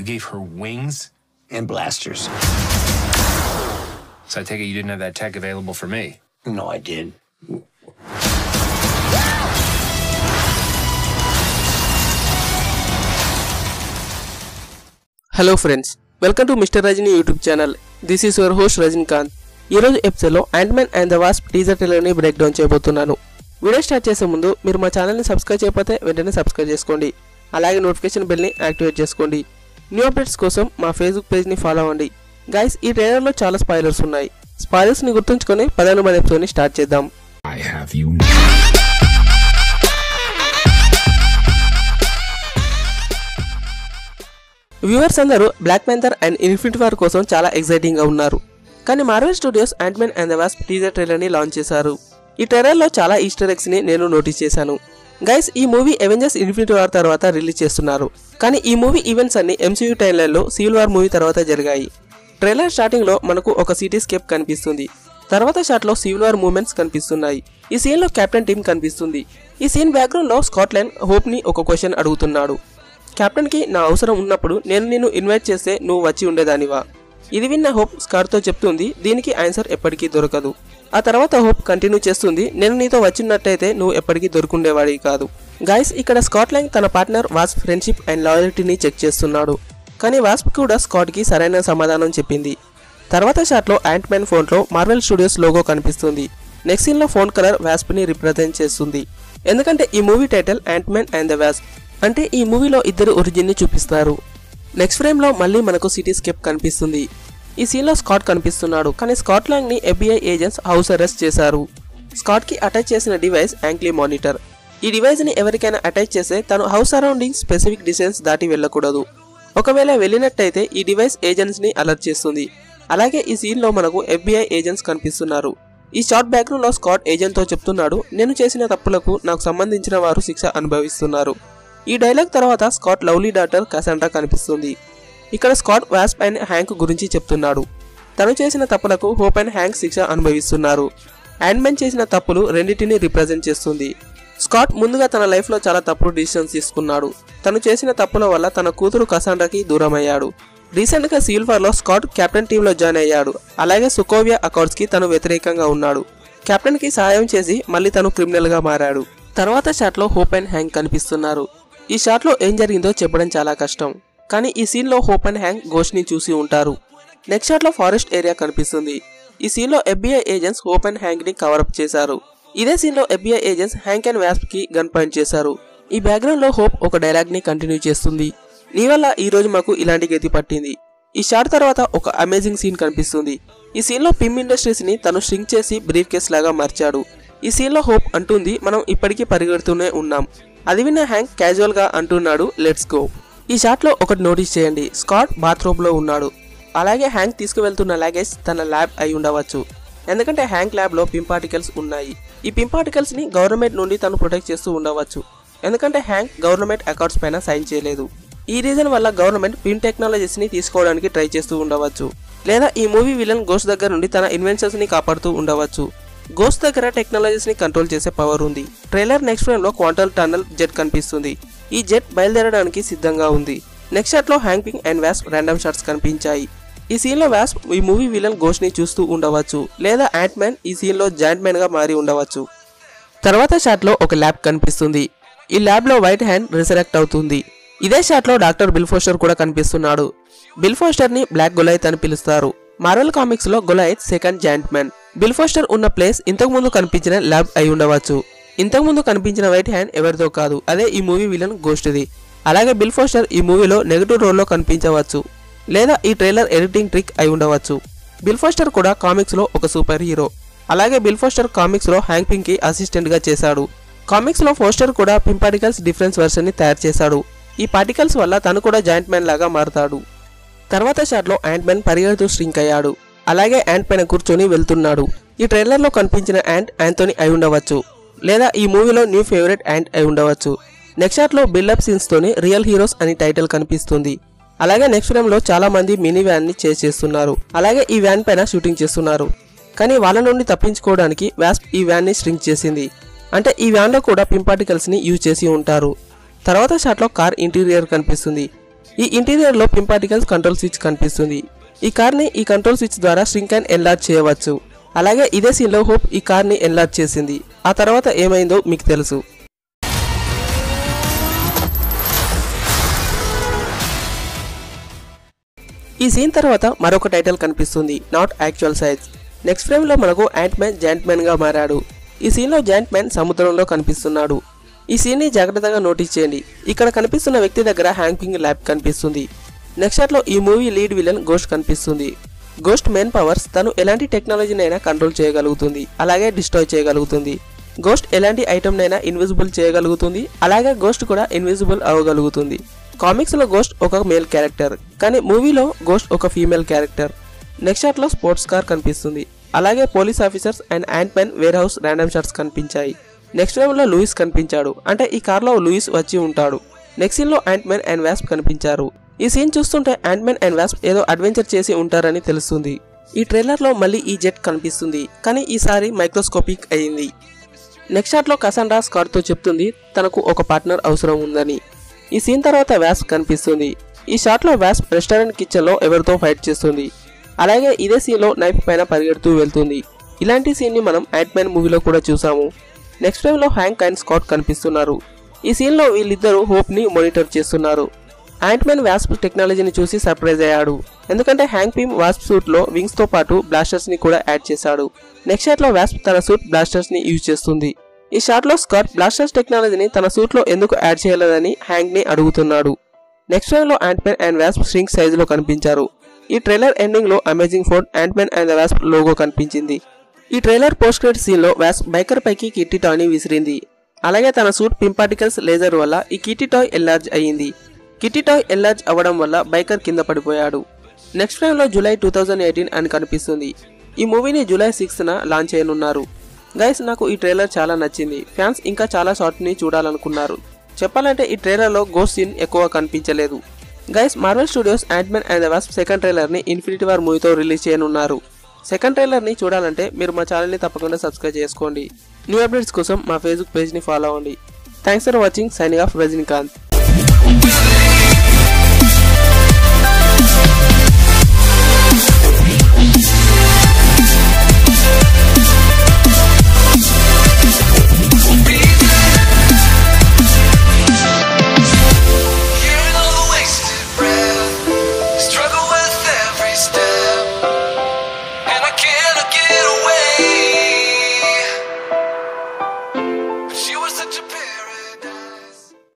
gave her wings? and blasters. So I take it you didn't have that tech available for me. No, I did. Hello friends welcome to mister Rajini YouTube channel this is your host Rajinikanth ఈరోజు ఎపిసోడ్లో Man and the Wasp teaser ట్రైలర్ని break down చేయబోతున్నాను video start చేసే ముందు మీరు మా ఛానల్ని subscribe చేయకపోతే వెంటనే సబ్స్క్రైబ్ చేసుకోండి అలాగే నోటిఫికేషన్ బెల్ని యాక్టివేట్ చేసుకోండి న్యూ అప్డేట్స్ కోసం మా ఫేస్బుక్ పేజ్ని ఫాలో అవ్వండి గైస్ ఈ ట్రైలర్లో చాలా స్పాయిలర్స్ ఉన్నాయి స్పాయిలర్స్ని గుర్తుంచుకొని పదిహేను మంది ఎపిసోడ్ని స్టార్ట్ చేద్దాం I have you వ్యూవర్స్ అందరూ Black Panther and Infinity War కోసం చాలా ఎక్సైటింగ్ గా ఉన్నారు కానీ Marvel Studios Man and the Wasp teaser trailer ని లాంచ్ చేశారు ఈ ట్రైలర్ లో చాలా ఈస్టర్ ఎగ్స్ ని నేను నోటీస్ చేశాను గైస్ ఈ మూవీ అవెంజర్స్ ఇన్ఫినిటీ వార్ తర్వాత రిలీజ్ చేస్తున్నారు కానీ ఈ మూవీ ఈవెంట్స్ అన్ని ఎంసీయూ టైంలలో సివిల్ వార్ మూవీ తర్వాత జరిగాయి ట్రైలర్ స్టార్టింగ్ లో మనకు ఒక సిటీ స్కేప్ కనిపిస్తుంది తర్వాత షాట్ లో సివిల్ వార్ మూమెంట్స్ కనిపిస్తున్నాయి ఈ సీన్ లో కెప్టెన్ టీమ్ కనిపిస్తుంది ఈ సీన్ బ్యాక్గ్రౌండ్ లో స్కాట్లాండ్ హోప్ ని ఒక క్వశ్చన్ అడుగుతున్నాడు కెప్టెన్ కి నా అవసరం ఉన్నప్పుడు నేను నిన్ను ఇన్వైట్ చేస్తే నువ్వు వచ్చి ఉండేదానివా ఇది విన్న హోప్ స్కార్తో చెప్తుంది దీనికి ఆన్సర్ ఎప్పటికీ దొరకదు ఆ తర్వాత హోప్ కంటిన్యూ చేస్తుంది నేను నీతో వచ్చినట్టయితే నువ్వు ఎప్పటికీ దొరుకుండేవాడి కాదు గాయస్ ఇక్కడ స్కాట్లాండ్ తన పార్ట్నర్ వాస్ప్ ఫ్రెండ్షిప్ అండ్ లాయల్టీని చెక్ చేస్తున్నాడు కానీ వాస్ప్ కూడా స్కాట్ కి సరైన సమాధానం చెప్పింది తర్వాత షాట్లో యాంట్ మ్యాన్ ఫోన్లో మార్వెల్ స్టూడియోస్ లోగో కనిపిస్తుంది నెక్స్ట్ సీన్లో ఫోన్ కలర్ వాస్ప్ని రిప్రజెంట్ చేస్తుంది ఎందుకంటే ఈ movie title Ant man and the Wasp అంటే ఈ మూవీలో ఇద్దరు ఒరిజిన్ని చూపిస్తారు నెక్స్ట్ ఫ్రేమ్లో మళ్ళీ మనకు సిటీ స్కేప్ కనిపిస్తుంది ఈ సీన్లో స్కాట్ కనిపిస్తున్నాడు కానీ స్కాట్ లాంగ్ ని ఎఫ్బిఐ ఏజెంట్స్ హౌస్ అరెస్ట్ చేశారు స్కాట్ కి అటాచ్ చేసిన డివైస్ యాంక్లీ మానిటర్ ఈ డివైస్ ని ఎవరికైనా అటాచ్ చేస్తే తను హౌస్ సరౌండింగ్ స్పెసిఫిక్ డిస్టెన్స్ దాటి వెళ్ళకూడదు ఒకవేళ వెళ్ళినట్టయితే ఈ డివైస్ ఏజెంట్స్ ని అలర్ట్ చేస్తుంది అలాగే ఈ సీన్ లో మనకు ఎఫ్బిఐ ఏజెంట్స్ కనిపిస్తున్నారు ఈ షార్ట్ బ్యాక్గ్రౌండ్ లో స్కాట్ ఏజెంట్ తో చెప్తున్నాడు నేను చేసిన తప్పులకు నాకు సంబంధించిన వారు శిక్ష అనుభవిస్తున్నారు ఈ డైలాగ్ తర్వాత స్కాట్ లవ్లీ డాటర్ కసాండ్రా కనిపిస్తుంది ఇక్కడ స్కాట్ వాస్ప్ అండ్ హ్యాంక్ గురించి చెప్తున్నాడు తను చేసిన తప్పులకు హోప్ అండ్ హ్యాంక్ శిక్ష అనుభవిస్తున్నారు మ్యాన్ చేసిన తప్పులు రెండింటిని రిప్రజెంట్ చేస్తుంది స్కాట్ ముందుగా తన లైఫ్లో చాలా తప్పుడు డిసిషన్స్ తీసుకున్నాడు తను చేసిన తప్పుల వల్ల తన కూతురు కసాండ్రాకి దూరమయ్యాడు రీసెంట్గా సిల్వర్లో స్కాట్ కెప్టెన్ టీంలో జాయిన్ అయ్యాడు అలాగే సుకోవియా అకౌంట్స్కి తను వ్యతిరేకంగా ఉన్నాడు కెప్టెన్కి సహాయం చేసి మళ్ళీ తను క్రిమినల్గా మారాడు తర్వాత షాట్లో హోప్ అండ్ హ్యాంగ్ కనిపిస్తున్నారు ఈ షాట్లో ఏం జరిగిందో చెప్పడం చాలా కష్టం కానీ ఈ సీన్లో హోప్ అండ్ హ్యాంగ్ గోష్ని చూసి ఉంటారు నెక్స్ట్ షాట్లో ఫారెస్ట్ ఏరియా కనిపిస్తుంది ఈ సీన్లో FBI agents Hope and Hank ని కవరప్ చేశారు ఇదే సీన్లో FBI agents Hank and Wasp కి గన్ పాయింట్ చేశారు ఈ బ్యాక్గ్రౌండ్ లో హోప్ ఒక డైలాగ్ ని కంటిన్యూ చేస్తుంది నీ వల్ల ఈ రోజు మాకు ఇలాంటి గతి పట్టింది ఈ షాట్ తర్వాత ఒక అమేజింగ్ సీన్ కనిపిస్తుంది ఈ సీన్ లో పిమ్ ఇండస్ట్రీస్ ని తను స్ట్రింగ్ చేసి బ్రీఫ్ కేస్ లాగా మార్చాడు ఈ సీన్ లో హోప్ అంటుంది మనం ఇప్పటికీ పరిగెడుతూనే ఉన్నాం అది విన్న హ్యాంక్ క్యాజువల్ గా అంటున్నాడు లెట్స్ గో ఈ షాట్ లో ఒకటి నోటీస్ చేయండి స్కాట్ బాత్రూమ్ లో ఉన్నాడు అలాగే హ్యాంక్ తీసుకువెళ్తున్న లగేజ్ తన ల్యాబ్ అయి ఉండవచ్చు ఎందుకంటే హ్యాంక్ ల్యాబ్ లో పిం పార్టికల్స్ ఉన్నాయి ఈ పిం పార్టికల్స్ ని గవర్నమెంట్ నుండి తను ప్రొటెక్ట్ చేస్తూ ఉండవచ్చు ఎందుకంటే హ్యాంక్ గవర్నమెంట్ అకౌంట్స్ పైన సైన్ చేయలేదు ఈ రీజన్ వల్ల గవర్నమెంట్ పిన్ టెక్నాలజీస్ ని తీసుకోవడానికి ట్రై చేస్తూ ఉండవచ్చు లేదా ఈ మూవీ విలన్ గోస్ట్ దగ్గర నుండి తన ఇన్వెన్షన్స్ ని కాపాడుతూ ఉండవచ్చు గోస్ట్ దగ్గర టెక్నాలజీస్ ని కంట్రోల్ చేసే పవర్ ఉంది ట్రైలర్ నెక్స్ట్ ఫ్రేమ్ లో క్వాంటల్ టన్నల్ జెట్ కనిపిస్తుంది ఈ జెట్ బయలుదేరడానికి సిద్ధంగా ఉంది నెక్స్ట్ షాట్ లో హ్యాంకింగ్ అండ్ వ్యాస్ ర్యాండమ్ షాట్స్ కనిపించాయి ఈ సీన్ లో వ్యాస్ ఈ మూవీ విలన్ గోస్ట్ ని చూస్తూ ఉండవచ్చు లేదా యాంట్ మ్యాన్ ఈ సీన్ లో జాయింట్ మ్యాన్ గా మారి ఉండవచ్చు తర్వాత షాట్ లో ఒక ల్యాబ్ కనిపిస్తుంది ఈ ల్యాబ్ లో వైట్ హ్యాండ్ రిసరెక్ట్ అవుతుంది ఇదే షాట్ లో డాక్టర్ బిల్ ఫోస్టర్ కూడా కనిపిస్తున్నాడు బిల్ ఫోస్టర్ ని బ్లాక్ గొలైత్ అని పిలుస్తారు మార్వెల్ కామిక్స్ లో Goliath second giant man Bill Foster ఉన్న ప్లేస్ ఇంతకు ముందు కనిపించిన ల్యాబ్ అయి ఉండవచ్చు ఇంతకు ముందు కనిపించిన వైట్ హ్యాండ్ ఎవరిదో కాదు అదే ఈ మూవీ విలన్ గోస్ట్ది అలాగే బిల్ ఫోస్టర్ ఈ మూవీలో నెగటివ్ రోల్లో కనిపించవచ్చు లేదా ఈ ట్రైలర్ ఎడిటింగ్ ట్రిక్ అయి ఉండవచ్చు బిల్ ఫోస్టర్ కూడా కామిక్స్ లో ఒక సూపర్ హీరో అలాగే బిల్ ఫోస్టర్ కామిక్స్ లో హ్యాంక్ పింక్ కి అసిస్టెంట్ గా చేశాడు కామిక్స్ లో ఫోస్టర్ కూడా పిన్ పార్టికల్స్ డిఫరెన్స్ వర్షన్ ని తయారు చేశాడు ఈ పార్టికల్స్ వల్ల తను కూడా జాయింట్ మ్యాన్ లాగా మారుతాడు తర్వాత షాట్ లో యాంట్ మ్యాన్ పరిగెడుతూ స్ట్రింక్ అయ్యాడు అలాగే యాంట్ పైన కూర్చొని వెళ్తున్నాడు ఈ ట్రైలర్ లో కనిపించిన యాంట్ యాంతోని అయి ఉండవచ్చు లేదా ఈ మూవీలో న్యూ ఫేవరెట్ యాంట్ అయి ఉండవచ్చు నెక్స్ట్ షాట్ లో బిల్డప్ సీన్స్ తోని రియల్ హీరోస్ అని టైటిల్ కనిపిస్తుంది అలాగే నెక్స్ట్ ఫ్రేమ్ లో చాలా మంది మినీ వ్యాన్ ని చేజ్ చేస్తున్నారు అలాగే ఈ వ్యాన్ పైన షూటింగ్ చేస్తున్నారు కానీ వాళ్ళ నుండి తప్పించుకోవడానికి వ్యాస్ప్ ఈ వ్యాన్ ని స్ట్రింక్ చేసింది అంటే ఈ వ్యాన్ లో కూడా పిన్ పార్టికల్స్ ని యూజ్ చేసి ఉంటారు తర్వాత షాట్ లో కార్ ఇంటీరియర్ కనిపిస్తుంది ఈ ఇంటీరియర్ లో పిన్ పార్టికల్స్ కంట్రోల్ స్విచ్ కనిపిస్తుంది ఈ కార్ ని ఈ కంట్రోల్ స్విచ్ ద్వారా ష్రింక్ అండ్ ఎన్లార్జ్ చేయవచ్చు అలాగే ఇదే సీన్ లో హోప్ ఈ కార్ ని ఎన్లార్జ్ చేసింది ఆ తర్వాత ఏమైందో మీకు తెలుసు ఈ సీన్ తర్వాత మరొక టైటిల్ కనిపిస్తుంది not actual size next frame లో మనకు యాంట్ మ్యాన్ జాయింట్ మ్యాన్ గా మారాడు ఈ సీన్ లో జాయింట్ మ్యాన్ సముద్రంలో కనిపిస్తున్నాడు ఈ సీన్ ని జాగ్రత్తగా నోటీస్ చేయండి ఇక్కడ కనిపిస్తున్న వ్యక్తి దగ్గర హ్యాంగింగ్ ల్యాబ్ కనిపిస్తుంది నెక్స్ట్ షాట్ లో ఈ మూవీ లీడ్ విలన్ గోస్ట్ కనిపిస్తుంది గోస్ట్ మెయిన్ పవర్స్ తను ఎలాంటి టెక్నాలజీనైనా కంట్రోల్ చేయగలుగుతుంది అలాగే డిస్ట్రాయ్ చేయగలుగుతుంది గోస్ట్ ఎలాంటి ఐటమ్నైనా ఇన్విజిబుల్ చేయగలుగుతుంది అలాగే గోస్ట్ కూడా ఇన్విజిబుల్ అవ్వగలుగుతుంది కామిక్స్ లో గోస్ట్ ఒక మేల్ క్యారెక్టర్ కానీ మూవీలో గోస్ట్ ఒక ఫీమేల్ క్యారెక్టర్ నెక్స్ట్ షాట్ లో స్పోర్ట్స్ కార్ కనిపిస్తుంది అలాగే police officers and ant man warehouse random shots కనిపించాయి నెక్స్ట్ ఫ్రేమ్ లో లూయిస్ కనిపించాడు అంటే ఈ కార్ లో లూయిస్ వచ్చి ఉంటాడు నెక్స్ట్ సీన్ లో యాంట్ మ్యాన్ అండ్ వ్యాస్ప్ కనిపించారు ఈ సీన్ చూస్తుంటే యాంట్ మ్యాన్ అండ్ వ్యాస్ప్ ఏదో అడ్వెంచర్ చేసి ఉంటారని తెలుస్తుంది ఈ ట్రైలర్ లో మళ్ళీ ఈ జెట్ కనిపిస్తుంది కానీ ఈసారి మైక్రోస్కోపిక్ అయింది నెక్స్ట్ షాట్ లో కసాండ్రా స్కాట్ తో చెప్తుంది తనకు ఒక పార్ట్నర్ అవసరం ఉందని ఈ సీన్ తర్వాత వ్యాస్ప్ కనిపిస్తుంది ఈ షాట్ లో వ్యాస్ప్ రెస్టారెంట్ కిచెన్ లో ఎవరితో ఫైట్ చేస్తుంది అలాగే ఇదే సీన్ లో నైఫ్ పైన పరిగెడుతూ వెళ్తుంది ఇలాంటి సీన్ ని మనం యాంట్ మ్యాన్ మూవీలో కూడా చూసాము నెక్స్ట్ టైం లో హ్యాంక్ అండ్ స్కాట్ కనిపిస్తున్నారు ఈ సీన్ లో వీళ్ళిద్దరూ హోప్ ని మానిటర్ చేస్తున్నారు యాంట్ మ్యాన్ వాస్ప్ టెక్నాలజీని చూసి సర్ప్రైజ్ అయ్యాడు ఎందుకంటే హ్యాంక్ పీమ్ వాస్ప్ సూట్ లో వింగ్స్ తో పాటు బ్లాస్టర్స్ ని కూడా యాడ్ చేశాడు నెక్స్ట్ షాట్ లో వాస్ప్ తన సూట్ బ్లాస్టర్స్ ని యూజ్ చేస్తుంది ఈ షాట్ లో స్కాట్ బ్లాస్టర్స్ టెక్నాలజీని తన సూట్ లో ఎందుకు యాడ్ చేయలేదని హ్యాంక్ ని అడుగుతున్నాడు నెక్స్ట్ టైం లో ant man and Wasp string size లో కనిపించారు ఈ ట్రైలర్ ఎండింగ్ లో అమేజింగ్ ఫోర్డ్ Ant man and Wasp logo కనిపించింది ఈ ట్రైలర్ పోస్ట్ క్రెడిట్ సీన్ లో వాస్ప్ బైకర్ పైకి కిట్టి టాయ్ ని విసిరింది అలాగే తన సూట్ పింపార్టికల్స్ లేజర్ వల్ల ఈ కిట్టి టాయ్ ఎల్లార్జ్ అయ్యింది కిట్టి టాయ్ ఎల్లార్జ్ అవ్వడం వల్ల బైకర్ కింద పడిపోయాడు నెక్స్ట్ ఫ్రేమ్ లో జూలై టూ థౌజండ్ ఎయిటీన్ అని కనిపిస్తుంది ఈ మూవీని జూలై సిక్స్త్ న లాంచ్ చేయనున్నారు గైస్ నాకు ఈ ట్రైలర్ చాలా నచ్చింది ఫ్యాన్స్ ఇంకా చాలా షార్ట్ ని చూడాలనుకున్నారు చెప్పాలంటే ఈ ట్రైలర్ లో గోస్ట్ సీన్ ఎక్కువ కనిపించలేదు guys Marvel Studios Man and the Wasp second trailer ని ఇన్ఫినిటీ వార్ మూవీతో రిలీజ్ చేయనున్నారు సెకండ్ ట్రైలర్ ని చూడాలంటే మీరు మా ఛానల్ ని తప్పకుండా సబ్స్క్రైబ్ చేసుకోండి న్యూ అప్డేట్స్ కోసం మా ఫేస్బుక్ పేజ్ ని ఫాలో అవ్వండి thanks for watching signing off Rajinikanth